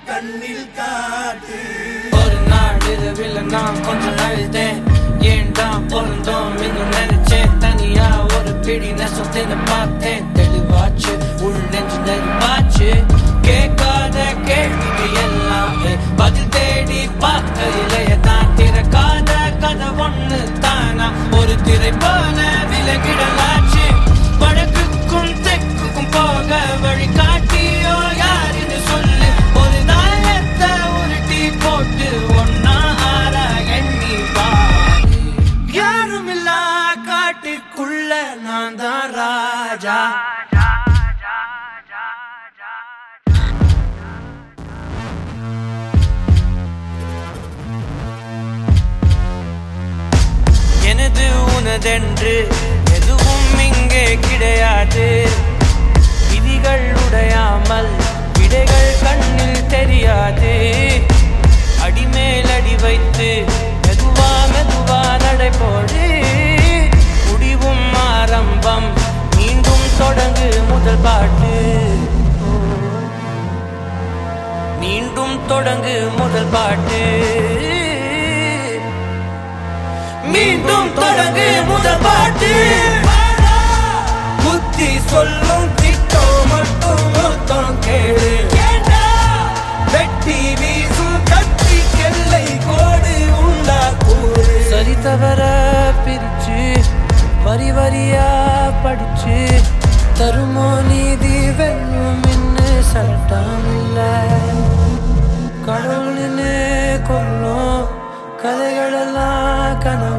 கண்ணில் காட்டு ஒரு நாள் இரவில் நான் கொஞ்சம் அழுதேன் ஏன்டா பொருந்தோம் இன்னும் நினைச்சேன் தனியா ஒரு பிடி நெசத்தின்னு பார்த்தேன் தெளிவாச்சு உள் நெஞ்சு நெருப்பாச்சு கேட்காத கேள்விக்கு எல்லாம் பதில் தேடி பார்க்கையிலேய தான் திறக்காத கதை ஒண்ணு தானா ஒரு திரை போல விலகிடலாச்சு வடக்குக்கும் தெற்குக்கும் போக வழி காட்டியோ யாருன்னு சொல்லு ஒரு தாயத்தை உருட்டி போட்டு ஒன்னா ஆற எண்ணி பாரு யாருமில்லா காட்டுக்குள்ள நான் தான் ராஜா எனது உனதென்று எதுவும் இங்கே கிடையாது விதிகள் உடையாமல் விடைகள் கண்ணில் தெரியாது அடிமேல் அடி வைத்து மெதுவா மெதுவா நடைபோடு முடிவும் ஆரம்பம் மீண்டும் தொடங்கு முதல் பாட்டு மீண்டும் தொடங்கு முதல் பாட்டு மீண்டும் தொடங்கு முதல் பாட்டு புத்தி சொல்லும் திட்டம் மட்டும் மொத்தம் கேளு வெட்டி வீசும் கத்தி கெல்லை கோடு உண்டா கூடு சரி தவற பிரிச்சு வரி வரியா படிச்சு தருமோ நீதி வெல்லும் இன்னு சட்டம் இல்லை கடவுள்னு கொல்லும் கதைகளெல்லாம் கனவு